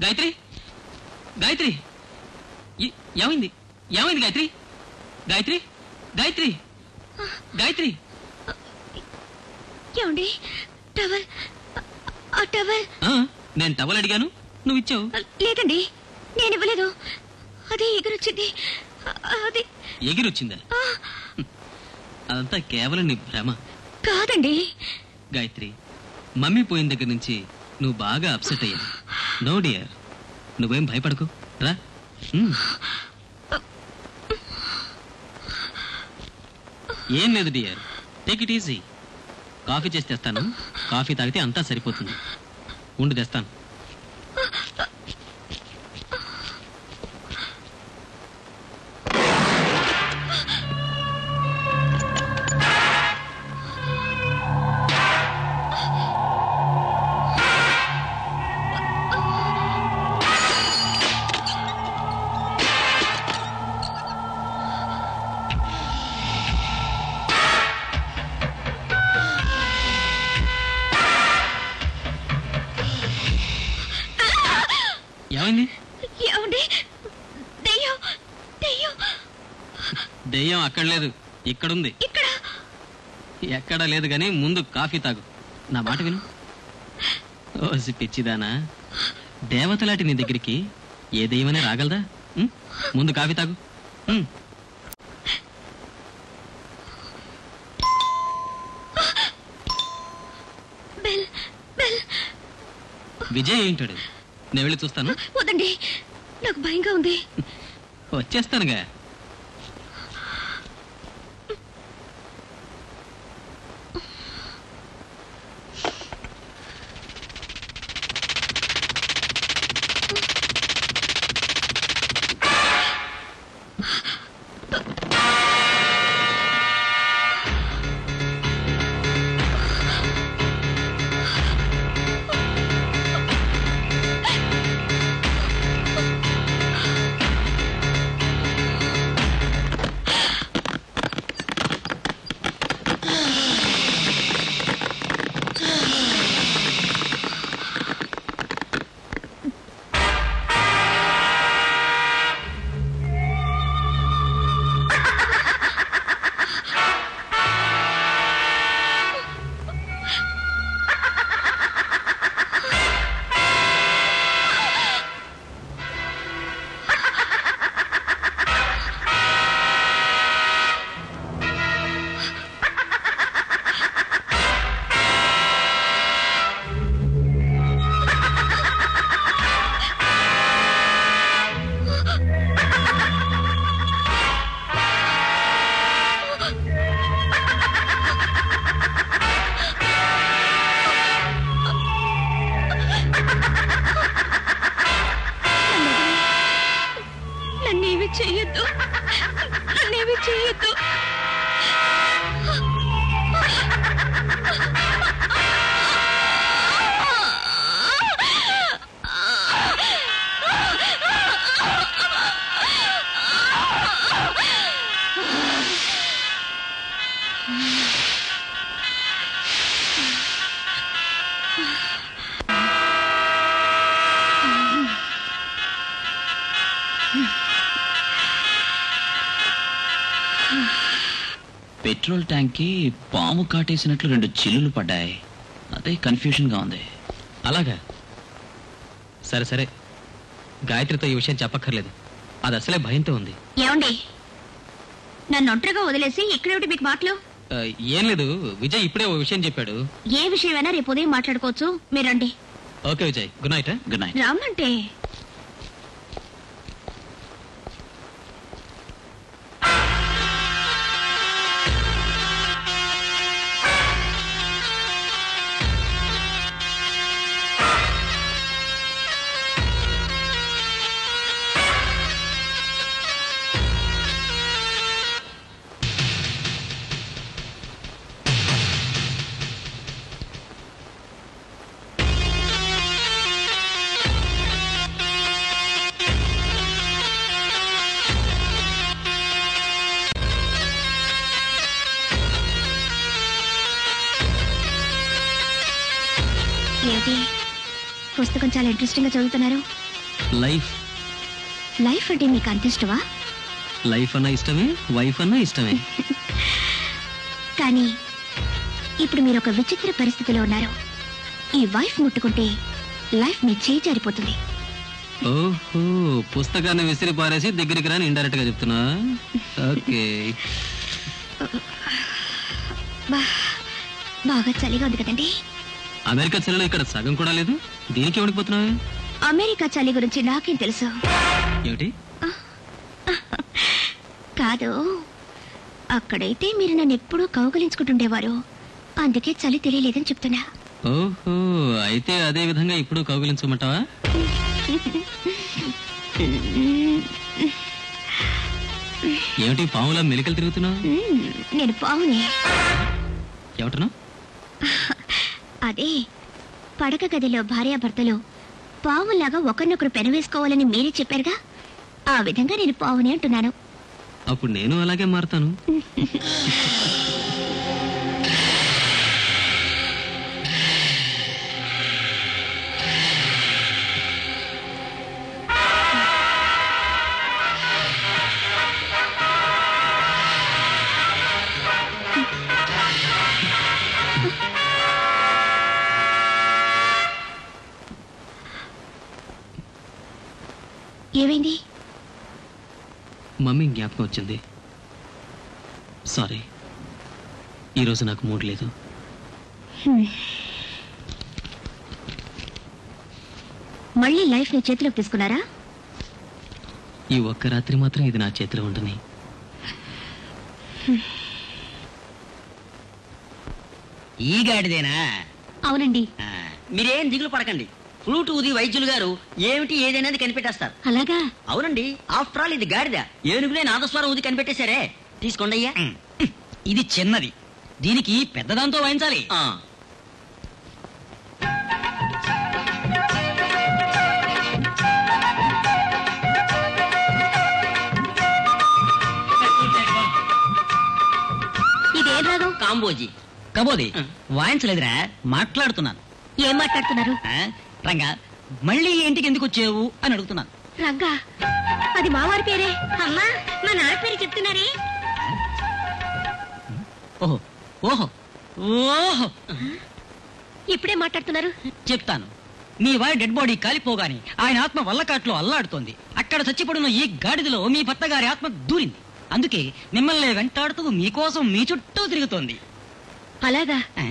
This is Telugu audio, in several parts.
గాయత్రి గాయత్రి ఏ- ఏమైంది ఏమైంది గాయత్రి గాయత్రి గాయత్రి గాయత్రి ఏమండి టవల్ ఆ టవల్ ఆ, నేను టవల్ అడిగాను నువ్వు ఇచ్చావు లేదండి నేను ఇవ్వలేదు అది ఎగురొచ్చింది అది ఎగిరొచ్చిందా ఆ, అదంతా కేవలం నీ భ్రమ కాదండి గాయత్రి మమ్మీ పోయిన దగ్గర నుంచి నువ్వు బాగా అప్సెట్ అయ్యావు నో డియర్ నువ్వేం భయపడకు రా ఉమ్. ఏం లేదు dear take it easy coffee చేసి తెస్తాను కాఫీ తాగితే అంతా సరిపోతుంది ఉండు తెస్తాను ఏమైంది ఏమండి దెయ్యం దెయ్యం దెయ్యం అక్కడ లేదు ఇక్కడుంది ఇక్కడ ఎక్కడా లేదు కానీ ముందు కాఫీ తాగు నా మాట విను ఓసి పిచ్చిదానా దేవతలాంటి నీ దగ్గరికి ఏ దెయ్యమనే రాగలదా ఉం? ముందు కాఫీ తాగు ఉం. బెల్ బెల్ విజయ్ ఏంటాడు నేను వెళ్ళి చూస్తాను వద్దండి నాకు భయంగా ఉంది వచ్చేస్తానుగా నన్నేమి చెయ్యొద్దు నన్నేమి చెయ్యొద్దు పెట్రోల్ ట్యాంక్ కి పాము కాటేసినట్లు రెండు చిల్లులు పడ్డాయి అదే కన్ఫ్యూజన్ గా ఉంది అలాగా సరే సరే గాయత్రితో ఈ విషయం చెప్పక్కర్లేదు అది అసలే భయంతో ఉంది ఏమండి నన్ను ఒంటరిగా వదిలేసి ఇక్కడేమిటి మీకు మాటలు ఆ, ఏం లేదు విజయ్ ఇప్పుడే ఓ విషయం చెప్పాడు ఏ విషయమైనా రేపు ఉదయం మాట్లాడుకోవచ్చు మీరు రండి okay Vijay good night good night రమ్మంటే ఏమిటి పుస్తకం చాలా ఇంట్రెస్టింగ్ గా చదువుతున్నారు లైఫ్ లైఫ్ అంటే మీకు అంత ఇష్టమా లైఫ్ అన్న ఇష్టమే వైఫ్ అన్న ఇష్టమే కానీ ఇప్పుడు మీరు ఒక విచిత్ర పరిస్థితిలో ఉన్నారు ఈ వైఫ్ ముట్టుకుంటే లైఫ్ మీ చేయి జారిపోతుంది ఓహో పుస్తకాన్ని విసిరి పారేసి దగ్గరికి రాని ఇండైరెక్ట్ గా చెప్తున్నా ఓకే బా- బాగా చలిగా ఉంది కదండి అమెరికా చెల్లెలు ఇక్కడ సగం కూడా లేదు దీనికి వణికిపోతున్నావే అమెరికా చలి గురించి నాకేం తెలుసు ఏమిటి కాదు అక్కడైతే మీరు నన్ను ఎప్పుడూ కౌగలించుకుంటుండేవారు అందుకే చలి తెలియలేదని చెప్తున్నా ఓహో అయితే అదే విధంగా ఇప్పుడు కౌగిలించమంటావా ఏమిటి పాములా మెలికలు తిరుగుతున్నావు మ్మ్, నేను పావునే ఏమంటున్నావు అదే పడక గదిలో భార్యాభర్తలు పావులాగా ఒకరినొకరు పెనవేసుకోవాలని మీరే చెప్పారుగా ఆ విధంగా నేను పావునే అంటున్నాను అప్పుడు నేను అలాగే మారుతాను ఏమైంది మమ్మీ జ్ఞాపకం వచ్చింది సారీ ఈరోజు నాకు మూడ్ లేదు హ్మ్. మళ్ళీ లైఫ్ ని చేతిలోకి తీసుకున్నారా ఈ ఒక్క రాత్రి మాత్రం ఇది నా చేతిలో ఉండని ఈ గాడిదేనా అవునండి ఆ, మీరేం దిగులు పడకండి ఫ్లూట్ ఊది వైద్యులు గారు ఏమిటి ఏదైనది కనిపెట్టేస్తారు అలాగా అవునండి ఆఫ్టర్ ఆల్ ఇది గాడిద ఏనుగులే నాదస్వరం ఊది కనిపెట్టేశారే తీసుకోండి అయ్యా ఇది చిన్నది దీనికి పెద్దదాంతో వాయించాలి ఆ, ఇదేం రాగం కాంబోజీ కబోది ఉం. వాయించలేదురా మాట్లాడుతున్నాను ఏం మాట్లాడుతున్నారు ఆ? రంగా మళ్ళీ ఈ ఇంటికి ఎందుకు వచ్చావు అని అడుగుతున్నాను రంగా అది మావారి పేరే అమ్మా మా నాన్న పేరు చెప్తున్నారే ఓహో ఓహో ఓహో ఇప్పుడే మాట్లాడుతున్నారు చెప్తాను మీ వారి డెడ్ బాడీ కాలిపోగాని ఆయన ఆత్మ వల్లకాట్లో అల్లాడుతోంది అక్కడ చచ్చిపడిన ఈ గాడిదలో మీ భర్త గారి ఆత్మ దూరింది అందుకే మిమ్మల్ని వెంటాడుతూ మీకోసం మీ చుట్టూ తిరుగుతోంది అలాగా ఆ?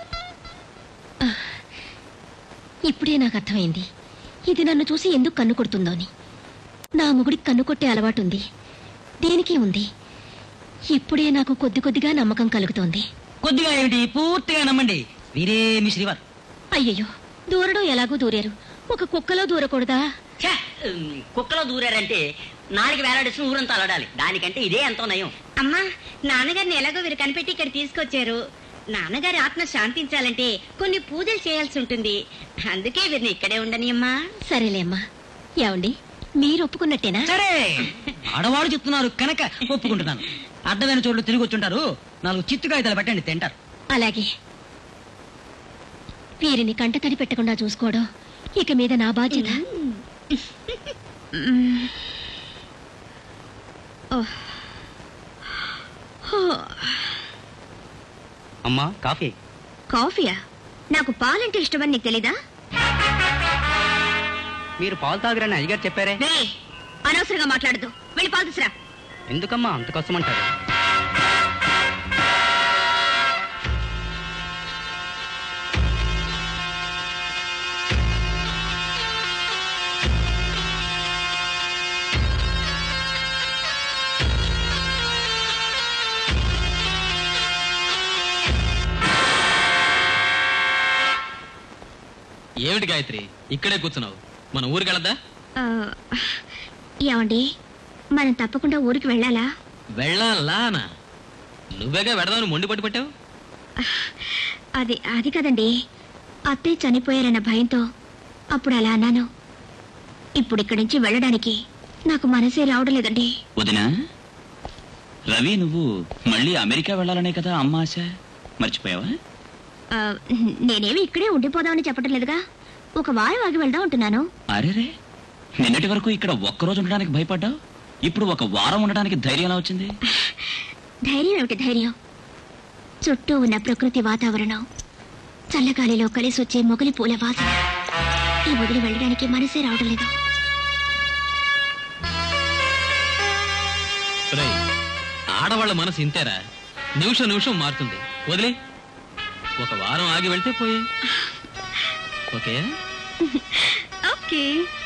ఇప్పుడే నాకు అర్థమైంది ఇది నన్ను చూసి ఎందుకు కన్ను కొడుతుందోని నా మొగుడికి కన్ను కొట్టే అలవాటు ఉంది దేనికి ఉంది ఇప్పుడే నాకు కొద్ది కొద్దిగా నమ్మకం కలుగుతోంది కొద్దిగా ఏమిటి పూర్తిగా నమ్మండి వీరే మీ శ్రీవారు అయ్యయ్యో దూరడం ఎలాగూ దూరారు ఒక కుక్కలో దూరకూడదా ఛే, ఉమ్, కుక్కలో దూరారంటే నాలుగు వేలాడేసిన ఊరంతా అలడాలి దానికంటే ఇదే ఎంతో నయం అమ్మా నాన్నగారిని ఎలాగో వీరు కనిపెట్టి ఇక్కడ తీసుకొచ్చారు నాన్నగారి ఆత్మ శాంతించాలంటే కొన్ని పూజలు చేయాల్సి ఉంటుంది అందుకే వీరిని ఇక్కడే ఉండని అమ్మా సరేలే అమ్మా ఏమండి మీరు ఒప్పుకున్నట్టేనా సరే ఆడవాళ్ళు చెప్తున్నారు కనుక ఒప్పుకుంటున్నాను అడ్డమైన చోట్లు తిరిగి వచ్చుంటారు నాలుగు చిత్తు కాగితాలు పెట్టండి తింటారు అలాగే వీరిని కంటతడి పెట్టకుండా చూసుకోవడం ఇక మీద నా బాధ్యత మ్మ్. ఓహ్. హో. అమ్మా కాఫీ కాఫీయా నాకు పాలంటే ఇష్టమని నీకు తెలీదా మీరు పాలు తాగరని అయ్యగారు చెప్పారే రే అనవసరంగా మాట్లాడదు వెళ్ళి పాలు తీసురా ఎందుకమ్మా అంత కష్టమంటారు ఏమిటి గాయత్రి ఇక్కడే కూర్చున్నావు మన ఊరికి వెళ్ళదా ఆ, ఏమండి మనం తప్పకుండా ఊరికి వెళ్ళాలా వెళ్ళాలానా నువ్వేగా వెడదామని మొండి పట్టు పెట్టావు అది అది కదండి అత్తయ్య చనిపోయారన్న భయంతో అప్పుడు అలా అన్నాను ఇప్పుడు ఇక్కడి నుంచి వెళ్ళడానికి నాకు మనసే రావడం లేదండి వదినా రవి నువ్వు మళ్ళీ అమెరికా వెళ్ళాలనే కదా అమ్మ ఆశ మర్చిపోయావా ఆ, నేనేమి ఇక్కడే ఉండిపోదామని చెప్పడం లేదుగా ఒక వారం ఆగి వెళ్దాం అంటున్నాను అరేరే నిన్నటి వరకు ఇక్కడ ఒక్కరోజు ఉండడానికి భయపడ్డావు ఇప్పుడు ఒక వారం ఉండడానికి ధైర్యం ఎలా వచ్చింది ధైర్యం ఏమిటి ధైర్యం చుట్టూ ఉన్న ప్రకృతి వాతావరణం చల్లగాలిలో కలిసి వచ్చే మొగలి పూల వాసన ఈ వదిలి వెళ్ళడానికి మనసే రావడం లేదు రేయ్, ఆడవాళ్ళ మనసు ఇంతేరా నిమిషం నిమిషం మారుతుంది వదిలే ఒక వారం ఆగి వెళ్తే పోయే ఓకే ఓకే